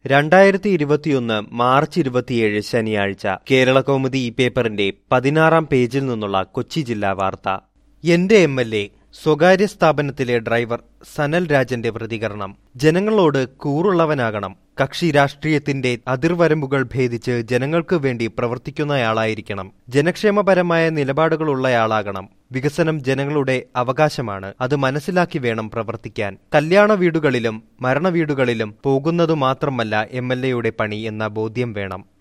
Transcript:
രണ്ടായിരത്തി ഇരുപത്തിയൊന്ന് മാർച്ച് ഇരുപത്തിയേഴ് ശനിയാഴ്ച കേരള കൗമുദി ഈ പേപ്പറിന്റെ പതിനാറാം പേജിൽ നിന്നുള്ള കൊച്ചി ജില്ലാ വാർത്ത എന്റെ എം എൽ എ സ്വകാര്യ സ്ഥാപനത്തിലെ ഡ്രൈവർ സനൽ രാജന്റെ പ്രതികരണം ജനങ്ങളോട് കൂറുള്ളവനാകണം കക്ഷി രാഷ്ട്രീയത്തിന്റെ അതിർവരമ്പുകൾ ഭേദിച്ച് ജനങ്ങൾക്ക് വേണ്ടി പ്രവർത്തിക്കുന്നയാളായിരിക്കണം ജനക്ഷേമപരമായ നിലപാടുകളുള്ളയാളാകണം വികസനം ജനങ്ങളുടെ അവകാശമാണ് അത് മനസ്സിലാക്കി വേണം പ്രവർത്തിക്കാൻ കല്യാണ വീടുകളിലും മരണ വീടുകളിലും പോകുന്നതു മാത്രമല്ല എം എൽ എയുടെ പണി എന്ന ബോധ്യം വേണം